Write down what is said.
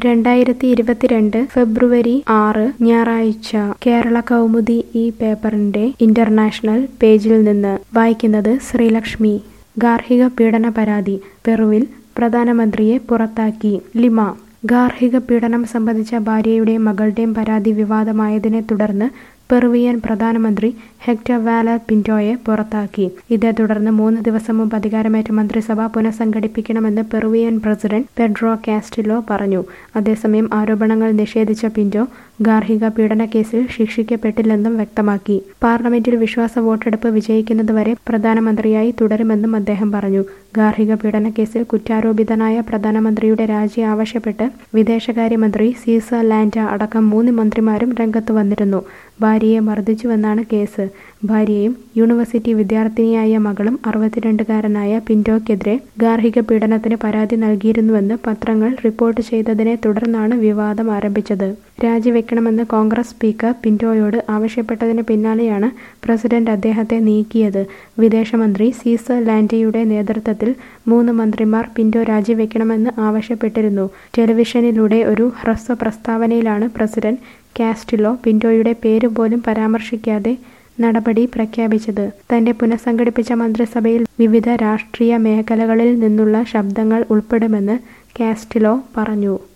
രണ്ടായിരത്തി ഇരുപത്തിരണ്ട് ഫെബ്രുവരി ആറ് ഞായറാഴ്ച കേരള കൗമുദി ഈ പേപ്പറിന്റെ ഇന്റർനാഷണൽ പേജിൽ നിന്ന് വായിക്കുന്നത് ശ്രീലക്ഷ്മി ഗാർഹിക പീഡന പരാതി പെറുവിൽ പ്രധാനമന്ത്രിയെ പുറത്താക്കി ലിമ ഗാർഹിക പീഡനം സംബന്ധിച്ച ഭാര്യയുടെയും മകളുടെയും പരാതി വിവാദമായതിനെ തുടർന്ന് പെറുവിയൻ പ്രധാനമന്ത്രി ഹെക്ടർ വാലർ പിന്റോയെ പുറത്താക്കി ഇതേ തുടർന്ന് മൂന്ന് ദിവസം മുമ്പ് അധികാരമേറ്റ മന്ത്രിസഭ പുനഃസംഘടിപ്പിക്കണമെന്ന് പെറുവിയൻ പ്രസിഡന്റ് പെഡ്രോ കാസ്റ്റിലോ പറഞ്ഞു അതേസമയം ആരോപണങ്ങൾ നിഷേധിച്ച പിന്റോ ഗാർഹിക പീഡന കേസിൽ ശിക്ഷിക്കപ്പെട്ടില്ലെന്നും വ്യക്തമാക്കി പാർലമെന്റിൽ വിശ്വാസ വോട്ടെടുപ്പ് വിജയിക്കുന്നതുവരെ പ്രധാനമന്ത്രിയായി തുടരുമെന്നും അദ്ദേഹം പറഞ്ഞു ഗാർഹിക പീഡന കേസിൽ കുറ്റാരോപിതനായ പ്രധാനമന്ത്രിയുടെ രാജി ആവശ്യപ്പെട്ട് വിദേശകാര്യമന്ത്രി സീസ ലാൻഡ അടക്കം മൂന്ന് മന്ത്രിമാരും രംഗത്ത് വന്നിരുന്നു ഭാര്യയെ മർദ്ദിച്ചുവെന്നാണ് കേസ് ഭാര്യയും യൂണിവേഴ്സിറ്റി വിദ്യാർത്ഥിനിയായ മകളും അറുപത്തിരണ്ടുകാരനായ പിന്റോയ്ക്കെതിരെ ഗാർഹിക പീഡനത്തിന് പരാതി നൽകിയിരുന്നുവെന്ന് പത്രങ്ങൾ റിപ്പോർട്ട് ചെയ്തതിനെ തുടർന്നാണ് വിവാദം ആരംഭിച്ചത് രാജിവെക്കണമെന്ന് കോൺഗ്രസ് സ്പീക്കർ പിന്റോയോട് ആവശ്യപ്പെട്ടതിന് പിന്നാലെയാണ് പ്രസിഡന്റ് അദ്ദേഹത്തെ നീക്കിയത് വിദേശമന്ത്രി സീസർ ലാൻഡയുടെ നേതൃത്വത്തിൽ മൂന്ന് മന്ത്രിമാർ പിന്റോ രാജിവെക്കണമെന്ന് ആവശ്യപ്പെട്ടിരുന്നു ടെലിവിഷനിലൂടെ ഒരു ഹ്രസ്വ പ്രസ്താവനയിലാണ് പ്രസിഡന്റ് കാസ്റ്റിലോ പിന്റോയുടെ പേര് പോലും പരാമർശിക്കാതെ നടപടി പ്രഖ്യാപിച്ചത് തന്റെ പുനഃസംഘടിപ്പിച്ച മന്ത്രിസഭയിൽ വിവിധ രാഷ്ട്രീയ മേഖലകളിൽ നിന്നുള്ള ശബ്ദങ്ങൾ ഉൾപ്പെടുമെന്ന് കാസ്റ്റിലോ പറഞ്ഞു